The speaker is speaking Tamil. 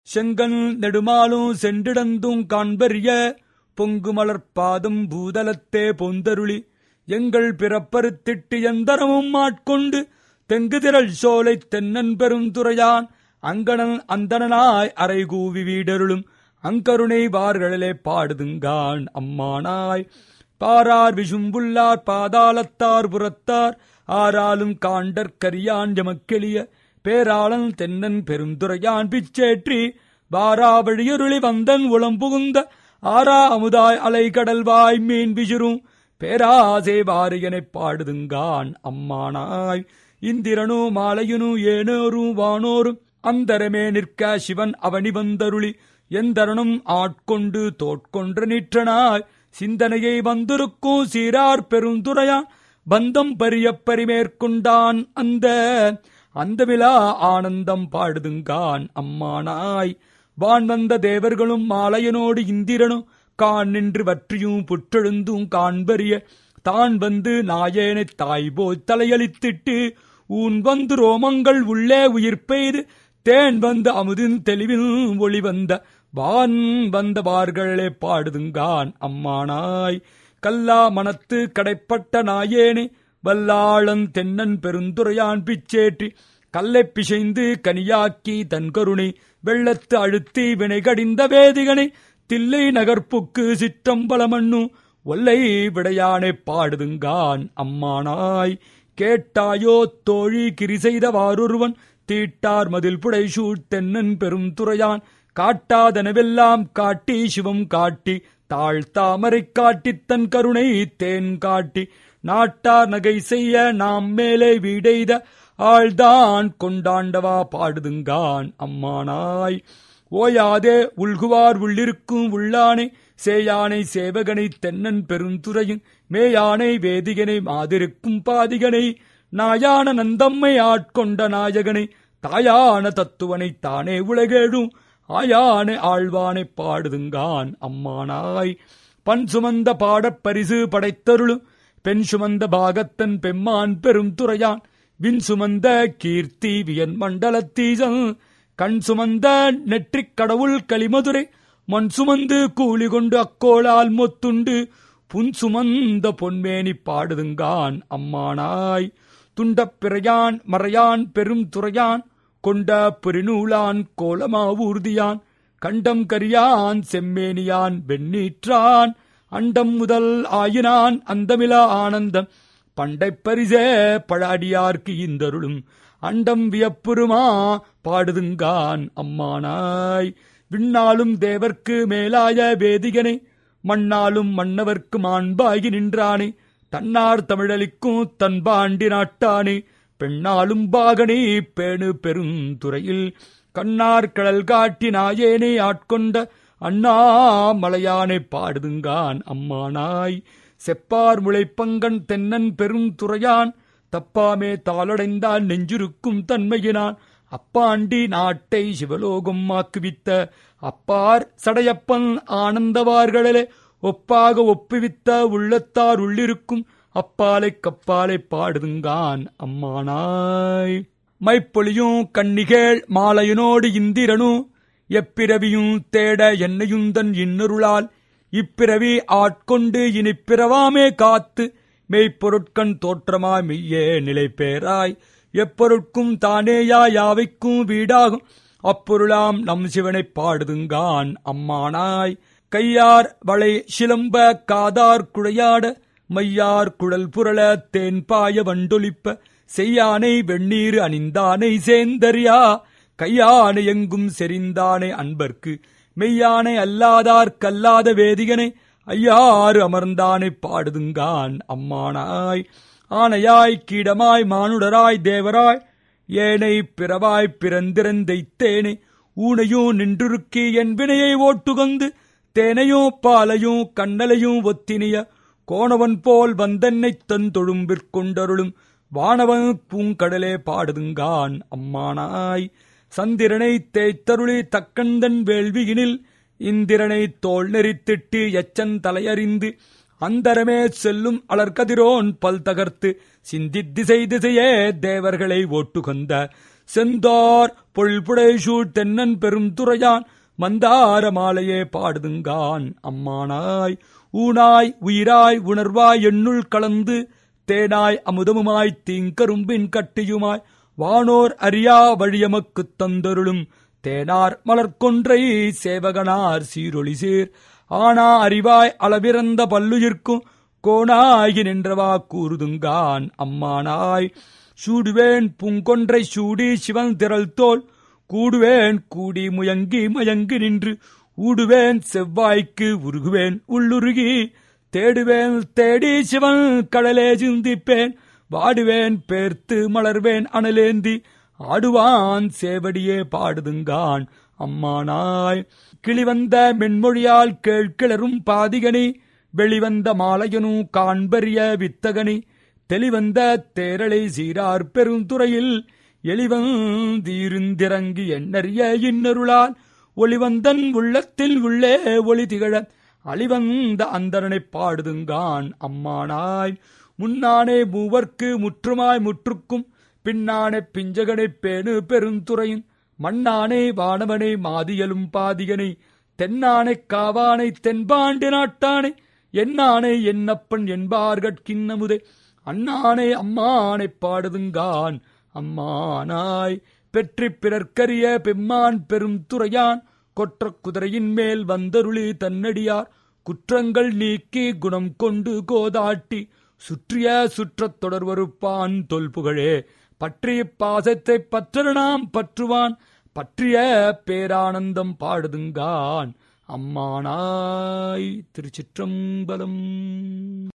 செங்கன் நெடுமாலும் சென்றிடந்தும் காண்பரிய பொங்கு மலர்பாதம் பூதலத்தே பொந்தருளி எங்கள் பிறப்பறுத்திட்டு எந்தரமும் ஆட்கொண்டு தெங்கு திரள் சோலை தென்னன் பெருந்துறையான் அங்கணன் அந்தணனாய் அரை கூவி வீடருளும் அங்கருணை வார்களிலே பாடுதுங்கான் அம்மானாய் பாரார் விசும்புல்லார் பாதாளத்தார் புறத்தார் ஆராலும் காண்டற் கரியான் எமக்கெளிய பேராளன் தென்னன் பெருந்துரையான் பிச்சேற்றி வாராவழியருளி வந்தன் உளம் புகுந்த ஆரா அமுதாய் அலைகடல் வாய் மீன் விசிறும் பேராசை வாரியனைப் பாடுதுங்கான் அம்மானாய் இந்திரனு மாலையுனு ஏனோரும் வானோரும் அந்தரமே நிற்க சிவன் அவனி வந்தருளி எந்தரனும் ஆட்கொண்டு தோட்கொன்ற நிற்றனாய் சிந்தனையை வந்திருக்கும் சீரார் பெருந்துரையான் பந்தம் பரிய பரிமேற்கொண்டான் அந்த அந்தமிலா ஆனந்தம் பாடுதுங்கான் அம்மானாய் வான் வந்த தேவர்களும் மாலையனோடு இந்திரனும் கான் நின்று வற்றியும் புற்றெழுந்தும் காண்பரிய தான் வந்து நாயேனை தாய் போய் தலையளித்திட்டு ஊன் வந்து ரோமங்கள் உள்ளே உயிர் பெய்து தேன் வந்த அமுதின் தெளிவில் ஒளி வந்த வான் வந்த வார்களே பாடுதுங்கான் அம்மானாய் கல்லா மனத்து கடைப்பட்ட நாயேனே வல்லாளன் தென்னன் பெருந்துரையான் பிச்சேற்றி கல்லை பிசைந்து கனியாக்கி தன் கருணை வெள்ளத்து அழுத்தி வினை கடிந்த வேதிகனை தில்லை நகர்ப்புக்கு சிற்றம்பலமண்ணு ஒல்லை விடையானை பாடுதுங்கான் அம்மானாய் கேட்டாயோ தோழி கிரி செய்தவாரொருவன் தீட்டார் மதில் புடைசூழ் தென்னன் பெரும் துறையான் காட்டாதனவெல்லாம் காட்டி சிவம் காட்டி தாழ் தாமரை காட்டித் தன் கருணை தேன் காட்டி நாட்டார் நகை செய்ய நாம் மேலே வீடெய்த ஆள்தான் கொண்டாண்டவா பாடுதுங்கான் அம்மானாய் ஓயாதே உள்குவார் உள்ளிருக்கும் உள்ளானை சேயானை சேவகனை தென்னன் பெருந்துறையின் மேயானை வேதிகனை மாதிருக்கும் பாதிகனை நாயான நந்தம்மை ஆட்கொண்ட நாயகனை தாயான தத்துவனை தானே உலகேடும் ஆயானை ஆழ்வானை பாடுதுங்கான் அம்மானாய் பண் சுமந்த பாடப் பரிசு படைத்தருளும் பெண் சுமந்த பாகத்தன் பெம்மான் பெரும் துறையான் வின் சுமந்த கீர்த்தி வியன் மண்டலத்தீசன் கண் சுமந்த நெற்றிக் கடவுள் களிமதுரை மண் சுமந்து கூலி கொண்டு அக்கோளால் மொத்துண்டு புன் சுமந்த பொன்மேனி பாடுதுங்கான் அம்மானாய் துண்டப் பிறையான் மறையான் பெரும் துறையான் கொண்ட பெருநூலான் கோலமா ஊர்தியான் கண்டம் கரியான் செம்மேனியான் வெண்ணீற்றான் அண்டம் முதல் ஆயினான் அந்தமிலா ஆனந்தம் பண்டைப் பரிசே பழாடியார்க்கு இந்தருளும் அண்டம் வியப்புருமா பாடுதுங்கான் அம்மானாய் விண்ணாலும் தேவர்க்கு மேலாய வேதிகனை மண்ணாலும் மன்னவர்க்கு மாண்பாகி நின்றானே தன்னார் தமிழளிக்கும் தன்பாண்டி நாட்டானே பெண்ணாலும் பாகனே பேணு பெருந்துறையில் கண்ணார் கடல் காட்டி நாயேனே ஆட்கொண்ட அண்ணாமலையானை பாடுதுங்கான் அம்மானாய் செப்பார் முளைப்பங்கன் தென்னன் பெருந்துறையான் தப்பாமே தாளடைந்தால் நெஞ்சுருக்கும் தன்மையினான் அப்பாண்டி நாட்டை சிவலோகம் ஆக்குவித்த அப்பார் சடையப்பன் ஆனந்தவார்களே ஒப்பாக ஒப்புவித்த உள்ளத்தார் உள்ளிருக்கும் அப்பாலை கப்பாலை பாடுதுங்கான் அம்மானாய் மைப்பொழியும் கண்ணிகேள் மாலையனோடு இந்திரனும் எப்பிறவியும் தேட என்னையுந்தன் இன்னொருளால் இப்பிறவி ஆட்கொண்டு இனிப்பிறவாமே காத்து மெய்ப்பொருட்கண் தோற்றமாய் மெய்யே நிலை பேராய் எப்பொருட்கும் தானேயா யாவைக்கும் வீடாகும் அப்பொருளாம் நம் சிவனைப் பாடுதுங்கான் அம்மானாய் கையார் வளை சிலம்ப காதார் குழையாட மையார் குழல் புரள தேன் பாய வண்டொலிப்ப செய்யானை வெண்ணீர் அணிந்தானை சேந்தரியா கையானை எங்கும் செறிந்தானை அன்பர்க்கு மெய்யானை அல்லாதார் கல்லாத வேதிகனை ஐயாறு அமர்ந்தானை பாடுதுங்கான் அம்மானாய் ஆனையாய் கீடமாய் மானுடராய் தேவராய் ஏனை பிறவாய் பிறந்திறந்தைத்தேனே ஊனையும் நின்றுருக்கி என் வினையை ஓட்டுகந்து தேனையும் பாலையும் கண்ணலையும் ஒத்தினிய கோணவன் போல் வந்தென்னைத் தன் தொழும்பிற்கொண்டருளும் வானவன் பூங்கடலே பாடுதுங்கான் அம்மானாய் சந்திரனை தேய்த்தருளி தக்கந்தன் வேள்வியினில் இந்திரனை தோல் நெறித்திட்டு எச்சன் தலையறிந்து அந்தரமே செல்லும் அலர்கதிரோன் பல் தகர்த்து சிந்தித் திசை திசையே தேவர்களை ஓட்டுகந்த செந்தார் பொல்புடைசூழ் தென்னன் பெரும் துறையான் மந்தார மாலையே பாடுதுங்கான் அம்மானாய் ஊனாய் உயிராய் உணர்வாய் எண்ணுள் கலந்து தேனாய் அமுதமுமாய் தீங்கரும்பின் கட்டியுமாய் வானோர் அறியா வழியமக்குத் தந்தருளும் தேனார் மலர்கொன்றை சேவகனார் சீரொளி சேர் ஆனா அறிவாய் அளவிறந்த பல்லுயிர்க்கும் கோணாகி நின்றவா கூறுதுங்கான் அம்மானாய் சூடுவேன் பூங்கொன்றை சூடி சிவன் திரள் தோல் கூடுவேன் கூடி முயங்கி மயங்கி நின்று ஊடுவேன் செவ்வாய்க்கு உருகுவேன் உள்ளுருகி தேடுவேன் தேடி சிவன் கடலே சிந்திப்பேன் வாடுவேன் பேர்த்து மலர்வேன் அனலேந்தி ஆடுவான் சேவடியே பாடுதுங்கான் அம்மானாய் கிளிவந்த மென்மொழியால் கேழ்கிளரும் பாதிகனி வெளிவந்த மாலையனும் காண்பரிய வித்தகனி தெளிவந்த தேரளை சீரார் பெருந்துறையில் எளிவந்தீருந்திறங்கி எண்ணறிய இன்னருளால் ஒளிவந்தன் உள்ளத்தில் உள்ளே ஒளி திகழ அழிவந்த அந்தரனைப் பாடுதுங்கான் அம்மானாய் முன்னானே மூவர்க்கு முற்றுமாய் முற்றுக்கும் பின்னானே பிஞ்சகனைப் பேணு பெருந்துறையின் மண்ணானே வானவனை மாதியலும் பாதிகனை தென்னானை காவானை தென்பாண்டி நாட்டானை என்னானை என்னப்பன் என்பார்கட்கின்னமுதே அண்ணானை அம்மானைப் பாடுதுங்கான் அம்மானாய் பெற்றி பிறர்க்கரிய பெம்மான் பெரும் துறையான் கொற்ற குதிரையின் மேல் வந்தருளி தன்னடியார் குற்றங்கள் நீக்கி குணம் கொண்டு கோதாட்டி சுற்றிய சுற்றத் தொடர்வருப்பான் தொல்புகழே பற்றிய பாசத்தை பற்ற நாம் பற்றுவான் பற்றிய பேரானந்தம் பாடுதுங்கான் அம்மானாய் திருச்சிற்றம்பலம்